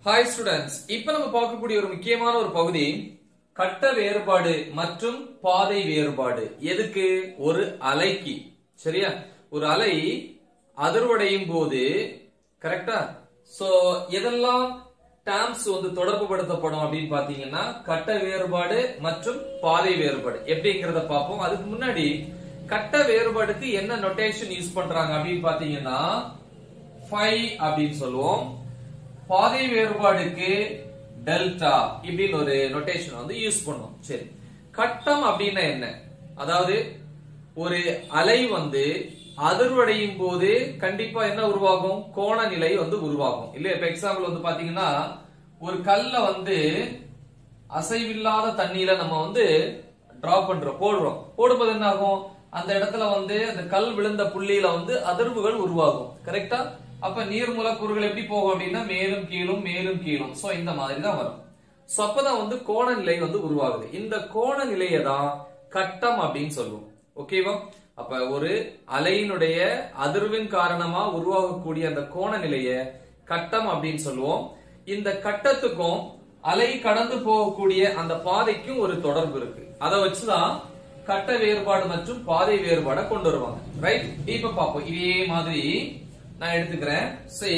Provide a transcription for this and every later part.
hi students இப்ப நம்ம பார்க்கக்கூடிய ஒரு முக்கியமான ஒரு பகுதி கட்ட வேறுபாடு மற்றும் பாதை வேறுபாடு எதுக்கு ஒரு அலைக்கு சரியா ஒரு அலை அதிர்வடையும் போது கரெக்டா சோ எதெல்லாம் டேர்ம்ஸ் வந்து தொடர்பு படுத்தப்படும் அப்படின்னு பாத்தீங்கன்னா கட்ட வேறுபாடு மற்றும் பாதை வேறுபாடு எப்படிங்கிறத பார்ப்போம் அதுக்கு முன்னாடி கட்ட வேறுபாடுக்கு என்ன நொட்டேஷன் யூஸ் பண்றாங்க அப்படின்னு பாத்தீங்கன்னா ஃபை அப்படின்னு சொல்லுவோம் பாதை வேறுபாடுக்கு டெல்டா இப்படின்னு ஒரு நொட்டேஷன் வந்து யூஸ் பண்ணுவோம் சரி கட்டம் அப்படின்னா என்ன அதாவது ஒரு அலை வந்து அதிர்வடையும் போது கண்டிப்பா என்ன உருவாகும் கோண நிலை வந்து உருவாகும் இல்ல இப்ப எக்ஸாம்பிள் வந்து பாத்தீங்கன்னா ஒரு கல்ல வந்து அசைவில்லாத தண்ணியில நம்ம வந்து டிராப் பண்றோம் போடுறோம் போடும்போது என்ன ஆகும் அந்த இடத்துல வந்து அந்த கல் விழுந்த புள்ளியில வந்து அதிர்வுகள் உருவாகும் கரெக்டா அப்ப நீர் மூலக்கூறுகள் எப்படி போகும் அப்படின்னா மேலும் கீழும் மேலும் கீழும் சோ இந்த மாதிரி தான் வரும் சோ அப்பதான் வந்து கோண நிலை வந்து உருவாகுது இந்த கோண நிலையை தான் கட்டம் அப்படின்னு சொல்லுவோம் ஓகேவா அப்ப ஒரு அலையினுடைய அதிர்வின் காரணமா உருவாகக்கூடிய அந்த கோண நிலைய கட்டம் அப்படின்னு சொல்லுவோம் இந்த கட்டத்துக்கும் அலை கடந்து போகக்கூடிய அந்த பாதைக்கும் ஒரு தொடர்பு இருக்கு அதை வச்சுதான் கட்ட வேறுபாடு மற்றும் பாதை வேறுபாடை கொண்டு வருவாங்க ரைட் இப்ப பாப்போம் இதே மாதிரி நான் எடுத்துக்கிறேன் சே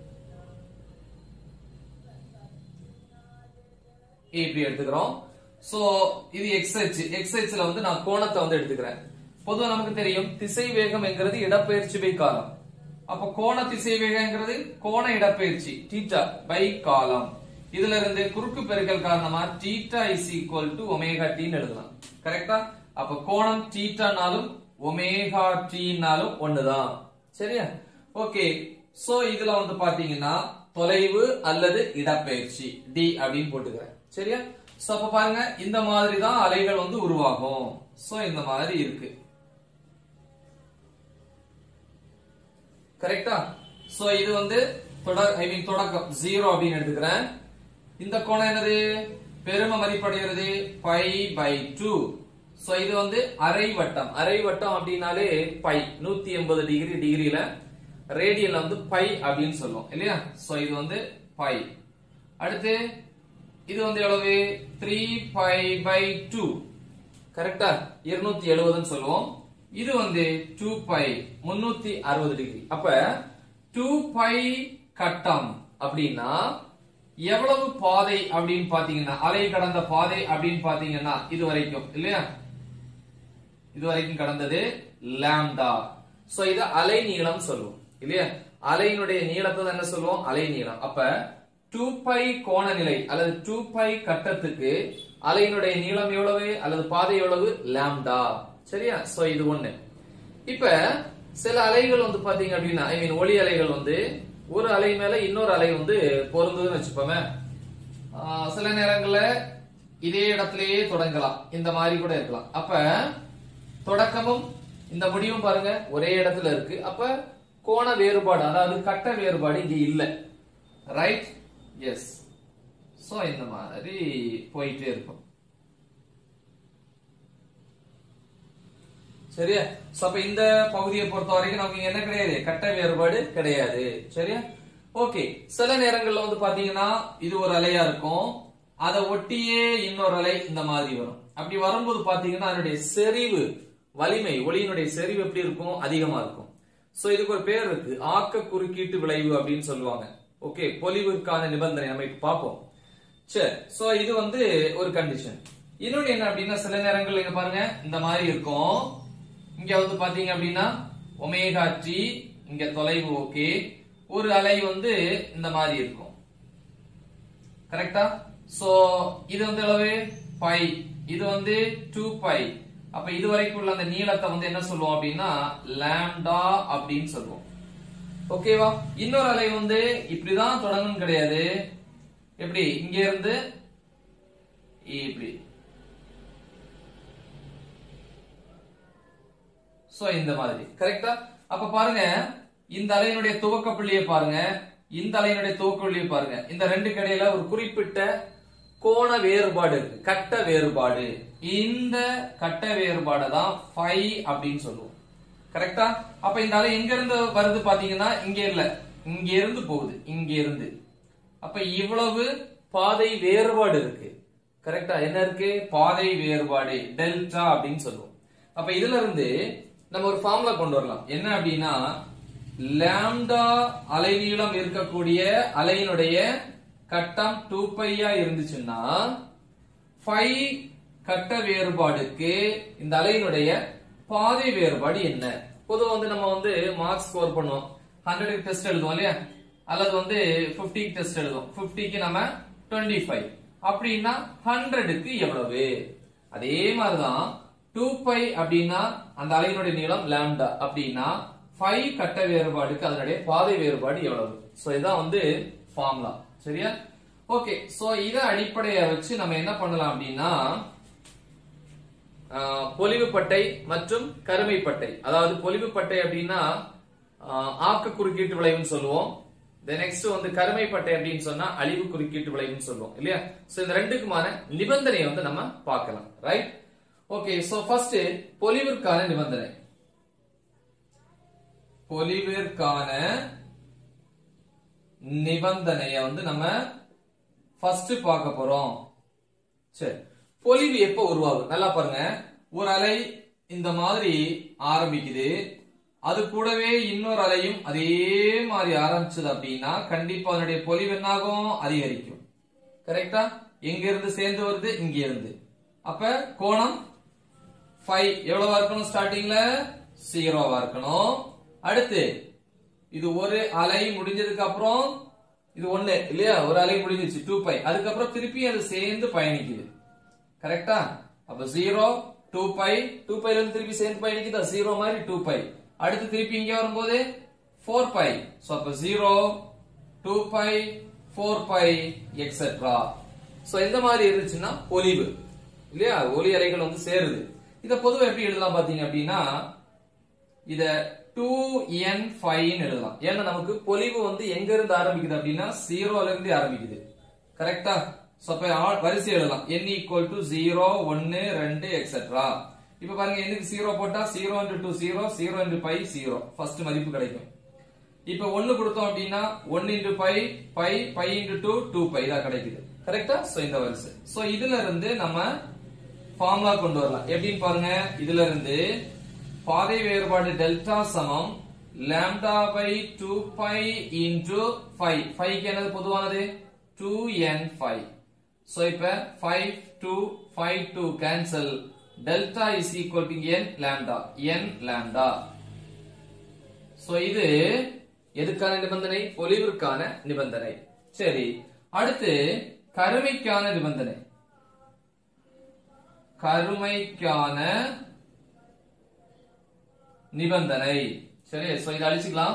இப்படி எடுத்துக்கிறோம் சோ இது எக்ஸ் அச்சு எக்ஸ் அச்சுல வந்து நான் கோணத்தை வந்து எடுத்துக்கிறேன் பொதுவா நமக்கு தெரியும் திசை வேகம் என்கிறது இடப்பெயர்ச்சி பை காலம் அப்ப கோண திசை வேகம்ங்கிறது கோண இடப்பெயர்ச்சி தீட்டா பை காலம் இதுல இருந்து குறுக்கு பெருக்கல் காரணமா theta is equal to omega டின்னு எழுதலாம் கரெக்டா அப்ப கோணம் தீட்டானாலும் ஒமேகா டீனாலும் ஒண்ணுதான் சரியா ஓகே சோ இதுல வந்து பாத்தீங்கன்னா தொலைவு அல்லது இடப்பெயர்ச்சி டி அப்படின்னு போட்டுக்கிறேன் சரியா சோ அப்ப பாருங்க இந்த மாதிரி தான் அலைகள் வந்து உருவாகும் சோ இந்த மாதிரி இருக்கு கரெக்டா சோ இது வந்து தொடர் ஐ மீன் தொடக்கம் ஜீரோ அப்படின்னு எடுத்துக்கிறேன் இந்த கோணம் என்னது பெரும மதிப்படைகிறது பை பை டூ சோ இது வந்து அரை வட்டம் அரை வட்டம் அப்படின்னாலே பை நூத்தி எண்பது டிகிரி டிகிரியில ரேடியல்ல வந்து பை அப்படின்னு சொல்லுவோம் இல்லையா சோ இது வந்து பை அடுத்து இது வந்து எவ்வளவு த்ரீ பை பை டூ கரெக்டா இருநூத்தி எழுபதுன்னு சொல்லுவோம் இது வந்து டூ பை முன்னூத்தி அறுபது டிகிரி அப்ப டூ பை கட்டம் அப்படின்னா எவ்வளவு பாதை அப்படின்னு பாத்தீங்கன்னா அலை கடந்த பாதை அப்படின்னு பாத்தீங்கன்னா இது வரைக்கும் இல்லையா இது வரைக்கும் கடந்தது லாம்டா சோ இத அலை நீளம் சொல்லுவோம் இல்லையா அலையினுடைய நீளத்தை தான் என்ன சொல்லுவோம் அலை நீளம் அப்ப டூ பை கோண நிலை அல்லது டூ பை கட்டத்துக்கு அலையினுடைய நீளம் எவ்வளவு அல்லது பாதை எவ்வளவு லாம்டா சரியா சோ இது ஒண்ணு இப்ப சில அலைகள் வந்து பாத்தீங்க அப்படின்னா ஐ மீன் ஒளி அலைகள் வந்து ஒரு அலை மேல இன்னொரு அலை வந்து பொருந்துதுன்னு வச்சுப்போமே ஆஹ் சில நேரங்கள்ல இதே இடத்திலேயே தொடங்கலாம் இந்த மாதிரி கூட இருக்கலாம் அப்ப தொடக்கமும் இந்த முடிவும் பாருங்க ஒரே இடத்துல இருக்கு அப்ப கோண வேறுபாடு அதாவது கட்ட வேறுபாடு இங்க இல்ல ரைட் எஸ் சோ இந்த மாதிரி போயிட்டே இருக்கும் சரியா சோ அப்ப இந்த பகுதியை பொறுத்த வரைக்கும் நமக்கு இங்க என்ன கிடையாது கட்ட வேறுபாடு கிடையாது சரியா ஓகே சில நேரங்கள்ல வந்து பாத்தீங்கன்னா இது ஒரு அலையா இருக்கும் அதை ஒட்டியே இன்னொரு அலை இந்த மாதிரி வரும் அப்படி வரும்போது பாத்தீங்கன்னா அதனுடைய செறிவு வலிமை ஒளியினுடைய செறிவு எப்படி இருக்கும் அதிகமா இருக்கும் சோ இதுக்கு ஒரு பேர் இருக்கு ஆக்க குறுக்கீட்டு விளைவு அப்படின்னு சொல்லுவாங்க ஓகே பொலிவிற்கான நிபந்தனை நம்ம இப்ப பார்ப்போம் சரி சோ இது வந்து ஒரு கண்டிஷன் இன்னொன்னு என்ன அப்படின்னா சில நேரங்கள்ல இங்க பாருங்க இந்த மாதிரி இருக்கும் இங்க வந்து பாத்தீங்க அப்படின்னா ஒமேகா டி இங்க தொலைவு ஓகே ஒரு அலை வந்து இந்த மாதிரி இருக்கும் கரெக்டா சோ இது வந்து எவ்வளவு பை இது வந்து டூ பை அப்ப இது வரைக்கும் உள்ள அந்த நீளத்தை வந்து என்ன சொல்லுவோம் அப்படின்னா லாம்டா அப்படின்னு சொல்லுவோம் ஓகேவா இன்னொரு அலை வந்து இப்படிதான் தொடங்கணும் கிடையாது எப்படி இங்க இருந்து இப்படி சோ இந்த மாதிரி கரெக்டா அப்ப பாருங்க இந்த அலையினுடைய துவக்க புள்ளியை பாருங்க இந்த அலையினுடைய துவக்க புள்ளியை பாருங்க இந்த ரெண்டு கடையில ஒரு குறிப்பிட்ட கோண வேறுபாடு இருக்கு கட்ட வேறுபாடு இந்த கட்ட வேறுபாடை தான் ஃபை அப்படின்னு சொல்லுவோம் கரெக்டா அப்ப இந்த அலை எங்க இருந்து வருது பாத்தீங்கன்னா இங்க இல்ல இங்க இருந்து போகுது இங்க இருந்து அப்ப இவ்வளவு பாதை வேறுபாடு இருக்கு கரெக்டா என்ன இருக்கு பாதை வேறுபாடு டெல்டா அப்படின்னு சொல்லுவோம் அப்ப இதுல இருந்து நம்ம ஒரு ஃபார்முலா கொண்டு வரலாம் என்ன அப்படின்னா லாம்டா அலைநீளம் இருக்கக்கூடிய அலையினுடைய கட்டம் டூ பையா இருந்துச்சுன்னா ஃபை கட்ட வேறுபாடுக்கு இந்த அலையினுடைய பாதை வேறுபாடு என்ன பொதுவா வந்து நம்ம வந்து மார்க்ஸ் ஸ்கோர் பண்ணுவோம் ஹண்ட்ரடுக்கு டெஸ்ட் எழுதுவோம் இல்லையா அல்லது வந்து 50 டெஸ்ட் எழுதுவோம் 50 க்கு நம்ம 25 ஃபைவ் அப்படின்னா ஹண்ட்ரடுக்கு எவ்வளவு அதே மாதிரிதான் டூ பை அப்படின்னா அந்த அலையினுடைய நீளம் லாம்டா அப்படின்னா ஃபைவ் கட்ட வேறுபாடுக்கு அதனுடைய பாதை வேறுபாடு எவ்வளவு சோ இதான் வந்து ஃபார்முலா சரியா ஓகே சோ இத அடிப்படையா வச்சு நம்ம என்ன பண்ணலாம் அப்படின்னா ஆஹ், பொலிவுப்பட்டை மற்றும் கருமைப்பட்டை அதாவது பொலிவுப்பட்டை அப்படின்னா ஆஹ், ஆக்க குறுக்கீட்டு விளைவுன்னு சொல்லுவோம் நெக்ஸ்ட் வந்து கருமைப்பட்டை அப்படின்னு சொன்னா அழிவு குறுக்கீட்டு விளைவுன்னு சொல்லுவோம் இல்லையா சோ இந்த ரெண்டுக்குமான நிபந்தனையை வந்து நம்ம பார்க்கலாம் ரைட் ஓகே சோ ஃபர்ஸ்ட் பொலிவிற்கான நிபந்தனை பொலிவிற்கான நிபந்தனைய வந்து நம்ம ஃபர்ஸ்ட் பார்க்க போறோம் சரி பொலிவு எப்ப உருவாகும் நல்லா பாருங்க ஒரு அலை இந்த மாதிரி ஆரம்பிக்குது அது கூடவே இன்னொரு அலையும் அதே மாதிரி ஆரம்பிச்சது அப்படின்னா கண்டிப்பா அதனுடைய பொலிவு என்னாகும் அதிகரிக்கும் கரெக்டா எங்க இருந்து சேர்ந்து வருது இங்க இருந்து அப்ப கோணம் ஃபைவ் எவ்வளவா இருக்கணும் ஸ்டார்டிங்ல ஜீரோவா இருக்கணும் அடுத்து இது ஒரு அலை முடிஞ்சதுக்கு அப்புறம் இது ஒண்ணு இல்லையா ஒரு அலை முடிஞ்சிச்சு டூ பை அதுக்கப்புறம் திருப்பி அது சேர்ந்து பயணிக்குது கரெக்டா அப்ப ஜீரோ டூ பை டூ பைல இருந்து திருப்பி சேர்ந்து பயணிக்குதா ஜீரோ மாதிரி டூ பை அடுத்து திருப்பி இங்க வரும்போது ஃபோர் பை சோ அப்ப zero two pi four pi etcetera so இந்த மாதிரி இருந்துச்சுன்னா பொலிவு இல்லையா ஒலி அலைகள் வந்து சேருது இத பொதுவா எப்படி எழுதலாம் பாத்தீங்க அப்படின்னா இத டூ என் ஃபைவ்னு எழுதலாம் ஏன்னா நமக்கு பொலிவு வந்து எங்க இருந்து ஆரம்பிக்குது அப்படின்னா ஜீரோல இருந்து ஆரம்பிக்குது கரெக்டா சோ அப்ப ஆ- வரிசை எழுதலாம் n ஈக்குவல் டு ஜீரோ ஒன்னு ரெண்டு எக்ஸெட்ரா இப்ப பாருங்க என்னக்கு ஜீரோ போட்டா zero into two zero zero into pi zero first மதிப்பு கிடைக்கும் இப்ப ஒன்னு கொடுத்தோம் அப்படின்னா ஒன்னு into pi pi pi into two two pi தான் கிடைக்குது கரெக்டா சோ இந்த வரிசை சோ இதுல இருந்து நம்ம ஃபார்முலா கொண்டு வரலாம் எப்படின்னு பாருங்க இதுல இருந்து பாதை வேறுபாடு டெல்டா சமம் lambda pi two pi into five ஃபைவ்க்கு என்னது பொதுவானது டூ என் ஃபைவ் சோ இப்ப five two five two cancel delta is equal to n lambda n lambda so இது எதுக்கான நிபந்தனை பொலிவிற்கான நிபந்தனை சரி அடுத்து கருமைக்கான நிபந்தனை கருமைக்கான நிபந்தனை சரி சோ இதை அழிச்சுக்கலாம்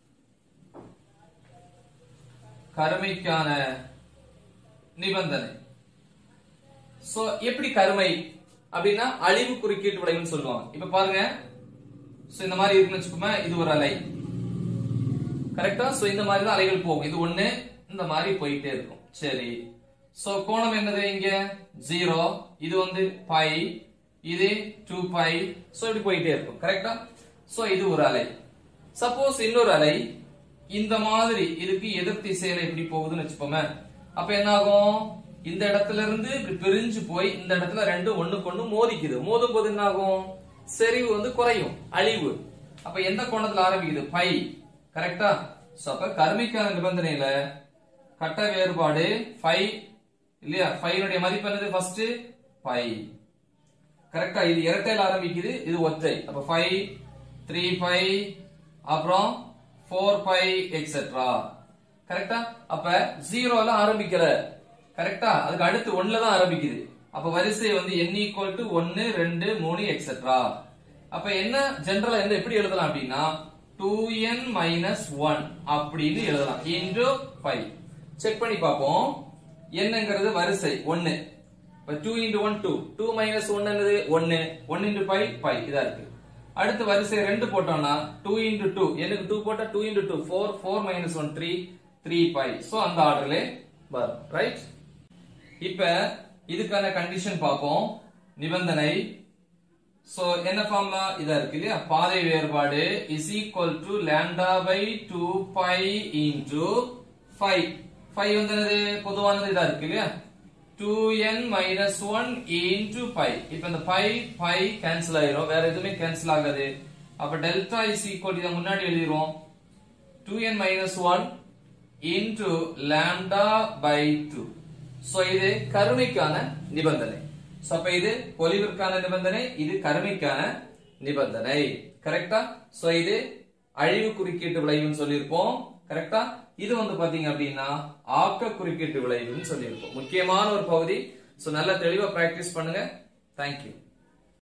கருமைக்கான நிபந்தனை சோ எப்படி கருமை அப்படின்னா அழிவு குறுக்கீட்டு விளைவுன்னு சொல்லுவாங்க இப்ப பாருங்க சோ இந்த மாதிரி இருக்குன்னு வச்சுக்கோமே இது ஒரு அலை கரெக்டா சோ இந்த மாதிரி தான் அலைகள் போகும் இது ஒண்ணு இந்த மாதிரி போயிட்டே இருக்கும் சரி சோ கோணம் என்னது இங்க ஜீரோ இது வந்து பை இது டூ பை சோ இப்படி போயிட்டே இருக்கும் கரெக்டா சோ இது ஒரு அலை சப்போஸ் இன்னொரு அலை இந்த மாதிரி இதுக்கு எதிர் திசையில இப்படி போகுதுன்னு வச்சுப்போமே அப்ப என்ன ஆகும் இந்த இடத்துல இருந்து இப்படி பிரிஞ்சு போய் இந்த இடத்துல ரெண்டும் ஒண்ணுக்கு ஒண்ணு மோதிக்குது மோதும் போது என்ன ஆகும் செறிவு வந்து குறையும் அழிவு அப்ப எந்த கோணத்துல ஆரம்பிக்குது பை கரெக்டா சோ அப்ப கர்மிக்கான நிபந்தனையில கட்ட வேறுபாடு ஃபைவ் இல்லையா ஃபைவ் மதிப்பு என்னது ஃபர்ஸ்ட் ஃபைவ் கரெக்டா இது இரட்டையில் ஆரம்பிக்குது இது ஒற்றை அப்ப ஃபைவ் த்ரீ ஃபைவ் அப்புறம் ஃபோர் ஃபைவ் எக்ஸெட்ரா கரெக்டா அப்ப ஜீரோல ஆரம்பிக்கல கரெக்டா அதுக்கு அடுத்து ஒண்ணுல தான் ஆரம்பிக்குது அப்ப வரிசை வந்து n ஈக்குவல் டு ஒன்னு ரெண்டு மூணு எக்ஸெட்ரா அப்ப என்ன ஜெனரலா என்ன எப்படி எழுதலாம் அப்படின்னா டூ என் மைனஸ் ஒன் அப்படின்னு எழுதலாம் இன்டு ஃபைவ் செக் பண்ணி பார்ப்போம் என்னங்கிறது வரிசை ஒன்னு இப்ப two into one two two minus one என்னது ஒன்னு ஒன் இன்டு ஃபைவ் ஃபைவ் இதா இருக்கு அடுத்து வரிசை ரெண்டு போட்டோம்னா டூ இன்டு டூ எனக்கு டூ போட்டா two into two four four minus one three three five so அந்த ஆர்டர்ல வரும் ரைட் இப்ப இதுக்கான கண்டிஷன் பார்ப்போம் நிபந்தனை சோ என்ன ஃபார்முலா இதா இருக்கு இல்லையா பாதை வேறுபாடு is equal to lambda pi two pi into five pi வந்து என்னது பொதுவானது இதா இருக்கு இல்லையா two n minus one into pi இப்ப இந்த பை பை கேன்சல் ஆயிரும் வேற எதுவுமே கேன்சல் ஆகாது அப்ப டெல்டா இஸ் ஈக்குவல் இதை முன்னாடி எழுதிருவோம் two n minus one into lambda pi two so இது கருணைக்கான நிபந்தனை சோ அப்ப இது பொலிவிற்கான நிபந்தனை இது கருணைக்கான நிபந்தனை கரெக்டா சோ இது அழிவு குறுக்கீட்டு விளைவுன்னு சொல்லியிருப்போம் கரெக்டா இது வந்து பாத்தீங்க அப்படின்னா ஆக்க குறுக்கீட்டு விளைவுன்னு சொல்லியிருப்போம் முக்கியமான ஒரு பகுதி சோ நல்லா தெளிவா பிராக்டிஸ் பண்ணுங்க தேங்க்யூ